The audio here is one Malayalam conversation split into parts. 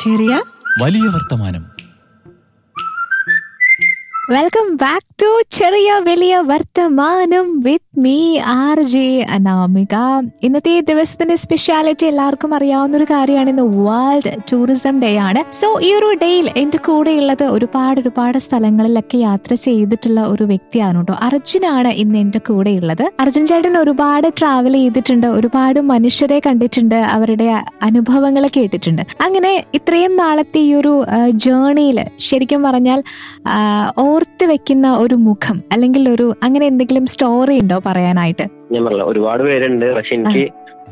ചെറിയ വലിയ വർത്തമാനം വെൽക്കം ബാക്ക് ടു ചെറിയ വലിയ വർത്തമാനം with me R J Anamika ഇന്നത്തെ ദിവസത്തിന്റെ സ്പെഷ്യാലിറ്റി എല്ലാവർക്കും അറിയാവുന്ന ഒരു കാര്യമാണ് ഇന്ന് വേൾഡ് ടൂറിസം ഡേ ആണ് സോ ഈ ഒരു ഡേയിൽ എന്റെ കൂടെയുള്ളത് ഒരുപാട് ഒരുപാട് സ്ഥലങ്ങളിലൊക്കെ യാത്ര ചെയ്തിട്ടുള്ള ഒരു വ്യക്തിയാണ് കേട്ടോ അർജുനാണ് ഇന്ന് എന്റെ കൂടെയുള്ളത് അർജുൻ ചേട്ടൻ ഒരുപാട് ട്രാവൽ ചെയ്തിട്ടുണ്ട് ഒരുപാട് മനുഷ്യരെ കണ്ടിട്ടുണ്ട് അവരുടെ അനുഭവങ്ങൾ കേട്ടിട്ടുണ്ട് അങ്ങനെ ഇത്രയും നാളത്തെ ഈ ഒരു ജേണിയിൽ ശരിക്കും പറഞ്ഞാൽ ആ, ഓർത്ത് വെക്കുന്ന ഒരു മുഖം അല്ലെങ്കിൽ ഒരു അങ്ങനെ എന്തെങ്കിലും സ്റ്റോറി ഉണ്ടോ പറയാനായിട്ട് ഞാൻ പറഞ്ഞില്ല ഒരുപാട് പേരുണ്ട് പക്ഷെ എനിക്ക്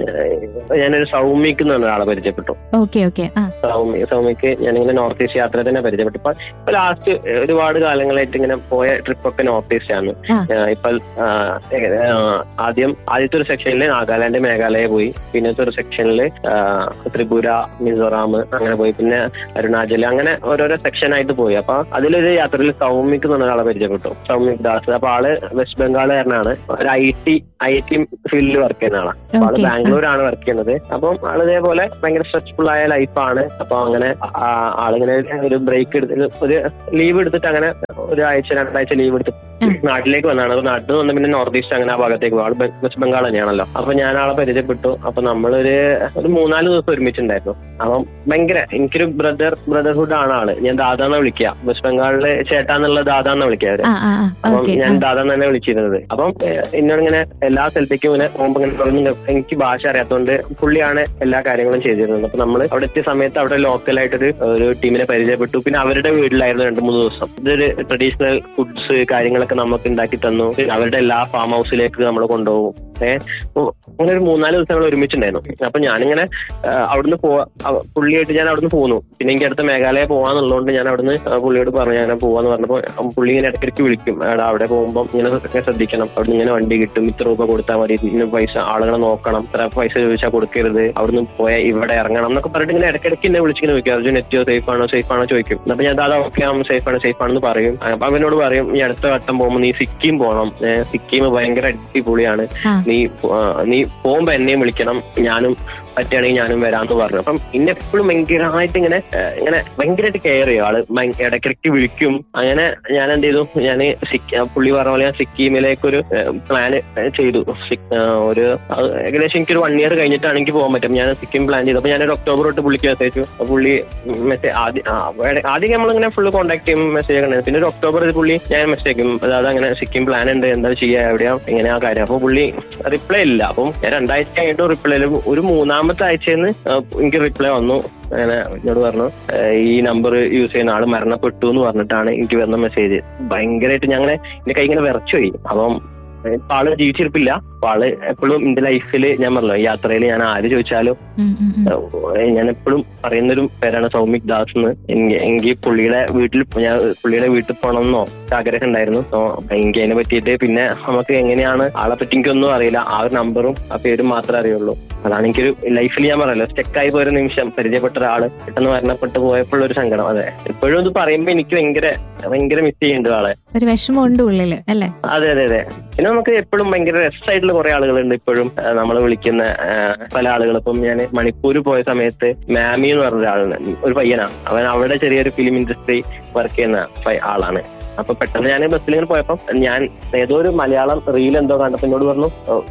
ഏഹ് ഞാനൊരു സൗമ്യക്ക് എന്ന് പറഞ്ഞ ഒരാളെ പരിചയപ്പെട്ടു ഓക്കെ ഓക്കെ ആ സൗമ്യ സൗമ്യക്ക് ഞാനിങ്ങനെ നോർത്ത് ഈസ്റ്റ് യാത്ര തന്നെ പരിചയപ്പെട്ടു ഇപ്പൊ ഇപ്പൊ ലാസ്റ്റ് ഒരുപാട് കാലങ്ങളായിട്ട് ഇങ്ങനെ പോയ ട്രിപ്പൊക്കെ നോർത്ത് ഈസ്റ്റ് ആണ് ആ. ഏഹ് ഇപ്പൊ ആഹ് ഏക- ആഹ് ആദ്യം ആദ്യത്തെ ഒരു സെക്ഷനിൽ നാഗാലാൻഡ് മേഘാലയ പോയി പിന്നത്തെ ഒരു സെക്ഷനിൽ ത്രിപുര മിസോറാം അങ്ങനെ പോയി പിന്നെ അരുണാചൽ അങ്ങനെ ഓരോരോ സെക്ഷൻ ആയിട്ട് പോയി അപ്പൊ അതിലൊരു യാത്രയിൽ സൗമ്യക്ക് എന്ന് പറഞ്ഞ ഒരാളെ പരിചയപ്പെട്ടു സൗമ്യക് ദാസ് അപ്പൊ ആള് വെസ്റ്റ് ബംഗാളുകാരനാണ് ഒരു ഐ ടി ഐ ടി ഫീൽഡിൽ വർക്ക് ചെയ്യുന്ന ആളാണ് അപ്പൊ ആള് ഓക്കെ ബാംഗ്ലൂരാണ് വർക്ക് ചെയ്യുന്നത് അപ്പം ആള് ഇതേപോലെ ഭയങ്കര സ്ട്രെസ്ഫുൾ ആയ ലൈഫാണ് അപ്പൊ അങ്ങനെ ആ- ആളിങ്ങനെ ഒരു ബ്രേക്ക് എടുത്ത് ഒരു ലീവ് എടുത്തിട്ട് അങ്ങനെ ഒരാഴ്ച രണ്ടാഴ്ച ലീവ് എടുത്ത് ഉം. നാട്ടിലേക്ക് വന്നതാണ് അപ്പൊ നാട്ടിൽ വന്ന് പിന്നെ നോർത്ത് ഈസ്റ്റ് അങ്ങനെ ആ ഭാഗത്തേക്ക് പോകും ആള് ബെ- വെസ്റ്റ് ബംഗാൾ തന്നെയാണല്ലോ അപ്പൊ ഞാൻ ആളെ പരിചയപ്പെട്ടു അപ്പൊ നമ്മളൊരു ഒരു മൂന്നാല് ദിവസം ഒരുമിച്ചുണ്ടായിരുന്നു അപ്പം ഭയങ്കര എനിക്കൊരു ബ്രദർ ബ്രദർഹുഡ് ആണ് ആള് ഞാൻ ദാദാന്ന് വിളിക്കുക വെസ്റ്റ് ബംഗാളില് ചേട്ടാന്നുള്ള ദാദാന്ന് വിളിക്കുക അവര് ആ ആ ആ അപ്പം ഓക്കെ ഞാൻ ദാദാന്ന് തന്നെ വിളിച്ചിരുന്നത് അപ്പം ഏഹ്, എന്നോട് ഇങ്ങനെ എല്ലാ സ്ഥലത്തേക്കും ഇങ്ങനെ പോകുമ്പോ ഇങ്ങനെ പറഞ്ഞു എനിക്ക് ഭാഷ അറിയാത്തതുകൊണ്ട് പുള്ളിയാണ് എല്ലാ കാര്യങ്ങളും ചെയ്തിരുന്നത് അപ്പൊ നമ്മൾ അവിടെ എത്തിയ സമയത്ത് അവിടെ ലോക്കലായിട്ടൊരു ഒരു ടീമിനെ പരിചയപ്പെട്ടു പിന്നെ അവരുടെ വീട്ടിലായിരുന്നു രണ്ട് മൂന്ന് ദിവസം ഇതൊരു ട്രഡീഷണൽ ഫുഡ്സ് കാര്യങ്ങളൊക്കെ നമുക്ക് ഉണ്ടാക്കി തന്നു പിന്നെ അവരുടെ എല്ലാ ഫാം ഹൗസിലേക്ക് നമ്മൾ കൊണ്ടുപോകും ഏഹ് അപ്പൊ അങ്ങനെ ഒരു മൂന്നാല് ദിവസം ഞങ്ങൾ ഒരുമിച്ചുണ്ടായിരുന്നു അപ്പൊ ഞാനിങ്ങനെ ആ, അവിടുന്ന് പോവാ അവ- പുള്ളിയായിട്ട് ഞാൻ അവിടുന്ന് പോന്നു പിന്നെ എനിക്ക് അടുത്ത മേഘാലയ പോവാന്നുള്ളതുകൊണ്ട് ഞാൻ അവിടുന്ന് ആ, പുള്ളിയോട് പറഞ്ഞു ഞാൻ പോവാന്ന് പറഞ്ഞപ്പോ ആ, പുള്ളി ഇങ്ങനെ ഇടയ്ക്കിടയ്ക്ക് വിളിക്കും എടാ അവിടെ പോകുമ്പോൾ ഇങ്ങനെ ഒക്കെ ശ്രദ്ധിക്കണം അവിടുന്ന് ഇങ്ങനെ വണ്ടി കിട്ടും ഇത്ര രൂപ കൊടുത്താൽ മതി ഇന്ന പൈസ ആളുകളെ നോക്കണം ഇത്ര പൈസ ചോദിച്ചാൽ കൊടുക്കരുത് അവിടുന്ന് പോയാൽ ഇവിടെ ഇറങ്ങണം എന്നൊക്കെ പറഞ്ഞിട്ട് ഇങ്ങനെ ഇടയ്ക്കിടയ്ക്ക് എന്നെ വിളിച്ചിങ്ങനെ ചോദിക്കും അർജുൻ എത്തിയോ സേഫ് ആണോ സേഫ് ആണോ ചോദിക്കും അപ്പൊ ഞാൻ അതാ ഓക്കെ ആവും സേഫ് ആണ് സേഫ് ആണെന്ന് പറയും അപ്പൊ അവനോട് പറയും ഈ അടുത്ത വട്ടം പോകുമ്പോൾ നീ സിക്കിം പോകണം ഏ, സിക്കിം ഭയങ്കര അടിപൊളിയാണ് ആ. നീ പോ- ആ, നീ പോകുമ്പോ എന്നെയും വിളിക്കണം ഞാനും പറ്റുകയാണെങ്കിൽ ഞാനും വരാമെന്ന് പറഞ്ഞു അപ്പം ഇന്നെ എപ്പോഴും ഭയങ്കരമായിട്ട് ഇങ്ങനെ ആ, ഇങ്ങനെ ഭയങ്കരമായിട്ട് കെയർ ചെയ്യും ആള് ഭയ- ഇടയ്ക്കിടയ്ക്ക് വിളിക്കും അങ്ങനെ ഞാൻ എന്ത് ചെയ്തു ഞാൻ പുള്ളി പറഞ്ഞ പോലെ ഞാൻ സിക്കിമിലേക്ക് ഒരു പ്ലാൻ ചെയ്തു സിക്- ആ, ഒരു അത് ഏകദേശം എനിക്കൊരു വൺ ഇയർ കഴിഞ്ഞിട്ടാണ് എനിക്ക് പോകാൻ പറ്റും ഞാൻ സിക്കിം പ്ലാൻ ചെയ്തു അപ്പൊ ഞാനൊരു ഒക്ടോബർ തൊട്ട് പുള്ളിക്ക് മെസ്സേജ് അപ്പൊ പുള്ളി മെസ്സേജ് ആദ്യം ആ, ഇട- ആദ്യം നമ്മളിങ്ങനെ ഫുള്ള് കോൺടാക്ട് ചെയ്യും മെസ്സേജ് ഒക്കെ ഉണ്ടായിരുന്നു. പിന്നെ ഒരു ഒക്ടോബർ പുള്ളി ഞാൻ മെസ്സേജ് അയക്കും അതായത് അങ്ങനെ സിക്കിം പ്ലാൻ ഉണ്ട് എന്താ ചെയ്യാ എവിടെയാ എങ്ങനെയാ കാര്യം അപ്പൊ പുള്ളി റിപ്ലൈ ഇല്ല അപ്പം ഞാൻ രണ്ടാഴ്ച കഴിഞ്ഞിട്ട് റിപ്ലൈ ഒരു മൂന്നാമത്തെ ആഴ്ചയിൽ എനിക്ക് റിപ്ലൈ വന്നു അങ്ങനെ എന്നോട് പറഞ്ഞു "ഏഹ് ഈ നമ്പർ യൂസ് ചെയ്യുന്ന ആള് മരണപ്പെട്ടു എന്ന് പറഞ്ഞിട്ടാണ് എനിക്ക് വരുന്ന മെസ്സേജ് ഭയങ്കരമായിട്ട് ഞങ്ങളെ എന്റെ കൈ ഇങ്ങനെ വിറച്ചുപോയി അപ്പം ഏഹ് ഇപ്പൊ ആള് ജീവിച്ചിരിപ്പില്ല അപ്പൊ ആള് എപ്പോഴും എന്റെ ലൈഫിൽ ഞാൻ പറഞ്ഞു യാത്രയിൽ ഞാൻ ആര് ചോദിച്ചാലും ഉം, ഉം, ഉം. ഏഹ് ഞാൻ എപ്പോഴും പറയുന്നൊരു പേരാണ് സൗമിക് ദാസ് എന്ന് എങ്കി- എനിക്ക് പുള്ളിയുടെ വീട്ടിൽ ഞാൻ പുള്ളിയുടെ വീട്ടിൽ പോകണമെന്നോ ആഗ്രഹം ഉണ്ടായിരുന്നു അപ്പൊ എനിക്ക് അതിനെ പറ്റിയിട്ട് പിന്നെ നമുക്ക് എങ്ങനെയാണ് ആളെ പറ്റി എനിക്കൊന്നും അറിയില്ല ആ ഒരു നമ്പറും ആ പേരും മാത്രമേ അറിയുള്ളൂ അതാണ് എനിക്കൊരു ലൈഫിൽ ഞാൻ പറയല്ലോ സ്റ്റെക്കായി പോയൊരു നിമിഷം പരിചയപ്പെട്ട ഒരാള് പെട്ടെന്ന് മരണപ്പെട്ട് പോയപ്പോഴുള്ള ഒരു സങ്കടം അതെ എപ്പോഴും ഇത് പറയുമ്പോ എനിക്ക് ഭയങ്കര ഭയങ്കര മിസ് ചെയ്യുന്നുണ്ട് ആളെ ഒരു വിഷമമുണ്ട് ഉള്ളില് അല്ലേ അതെ അതെ അതെ പിന്നെ നമുക്ക് എപ്പോഴും ഭയങ്കര രസമായിട്ടുള്ള കുറെ ആളുകളുണ്ട് ഇപ്പോഴും നമ്മൾ വിളിക്കുന്ന ആ, പല ആളുകൾ ഇപ്പം ഞാൻ മണിപ്പൂർ പോയ സമയത്ത് മാമി എന്ന് പറഞ്ഞ ഒരാളാണ് ഒരു പയ്യനാണ് അവൻ അവിടെ ചെറിയൊരു ഫിലിം ഇൻഡസ്ട്രി വർക്ക് ചെയ്യുന്ന പയ്യ- ആളാണ് അപ്പൊ പെട്ടെന്ന് ഞാൻ ബസ്സിൽ ഇങ്ങനെ പോയപ്പോ ഞാൻ ഏതോ ഒരു മലയാളം റീൽ എന്തോ കണ്ടപ്പോ എന്നോട് പറഞ്ഞു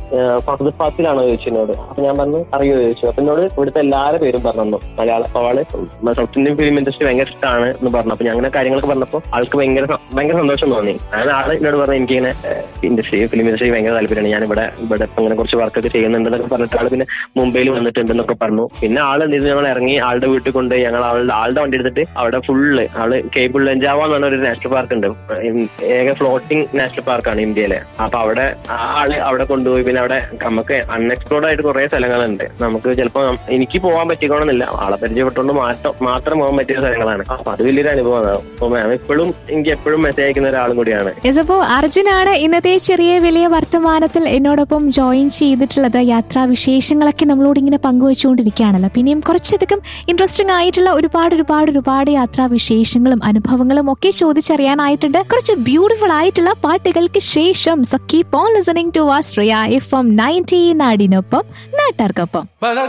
ഫഹദ് ഫാസിലാണോ ചോദിച്ചു എന്നോട് അപ്പൊ ഞാൻ പറഞ്ഞു അറിയോ ചോദിച്ചു അപ്പൊ എന്നോട് ഇവിടുത്തെ എല്ലാവരുടെ പേരും പറഞ്ഞു തന്നു. മലയാളം അപ്പൊ അവള് സൗത്ത് ഇന്ത്യൻ ഫിലിം ഇൻഡസ്ട്രി ഭയങ്കര ഇഷ്ടമാണ് എന്ന് പറഞ്ഞു അപ്പൊ ഞാൻ അങ്ങനെ കാര്യങ്ങളൊക്കെ പറഞ്ഞപ്പോ ആൾക്ക് ഭയങ്കര സ- ഭയങ്കര സന്തോഷം തോന്നി അങ്ങനെ ആള് എന്നോട് പറഞ്ഞു എനിക്കിങ്ങനെ ഇൻഡസ്ട്രി ഫിലിം ഇൻഡസ്ട്രി ഭയങ്കര താല്പര്യമാണ് ഞാൻ ഇവിടെ ഇവിടെ ഇപ്പൊ ഇങ്ങനെ കുറച്ച് വർക്കൊക്കെ ചെയ്യുന്നുണ്ടെന്നൊക്കെ പറഞ്ഞിട്ട് ആള് പിന്നെ മുംബൈയിൽ വന്നിട്ടുണ്ടെന്നൊക്കെ പറഞ്ഞു പിന്നെ ആള് എന്ത് ചെയ്തു ഞങ്ങൾ ഇറങ്ങി ആളുടെ വീട്ടിൽ കൊണ്ട് ഞങ്ങൾ ആളുടെ ആളുടെ വണ്ടി എടുത്തിട്ട് അവിടെ ഫുള്ള് ആള് കേബിൾ ലഞ്ചാവ എന്ന് പറഞ്ഞ ഒരു നാഷണൽ പാർക്ക് ഉണ്ട് ഏക ഫ്ലോട്ടിംഗ് നാഷണൽ പാർക്കാണ് ഇന്ത്യയിലെ അപ്പൊ അവിടെ ആ ആള് അവിടെ കൊണ്ടുപോയി പിന്നെ അവിടെ നമുക്ക് അൺഎക്സ്പ്ലോർഡ് ആയിട്ട് കുറെ സ്ഥലങ്ങളുണ്ട് നമുക്ക് ചിലപ്പോ എനിക്ക് പോകാൻ പറ്റിക്കണമെന്നില്ല ആളെ പരിചയപ്പെട്ടുകൊണ്ട് മാറ്റം മാത്രം പോകാൻ പറ്റിയ സ്ഥലങ്ങളാണ് അപ്പൊ അത് വലിയൊരു അനുഭവമാണ് അപ്പൊ മാം ഇപ്പോഴും എനിക്ക് എപ്പോഴും മെസ്സേജ് അയക്കുന്ന ഒരാളും കൂടിയാണ് യെസ് അപ്പോ അർജുനാണ് ഇന്നത്തെ ചെറിയ വലിയ വർത്തമാനത്തിൽ എന്നോടൊപ്പം ജോയിൻ ചെയ്തിട്ടുള്ളത് യാത്രാ വിശേഷങ്ങളൊക്കെ നമ്മളോട് ഇങ്ങനെ പങ്കുവെച്ചുകൊണ്ടിരിക്കുകയാണല്ലോ പിന്നെയും കുറച്ചധികം ഇൻട്രസ്റ്റിംഗ് ആയിട്ടുള്ള ഒരുപാട് ഒരുപാട് ഒരുപാട് യാത്രാ വിശേഷങ്ങളും അനുഭവങ്ങളും ഒക്കെ ചോദിച്ചറിയാനായിട്ടുണ്ട് കുറച്ച് ബ്യൂട്ടിഫുൾ ആയിട്ടുള്ള പാട്ടുകൾക്ക് ശേഷം so keep on listening to വാസ്ട്രിയ എഫ് എം നയൻറ്റി നാടിനൊപ്പം നാട്ടാർക്കൊപ്പം പല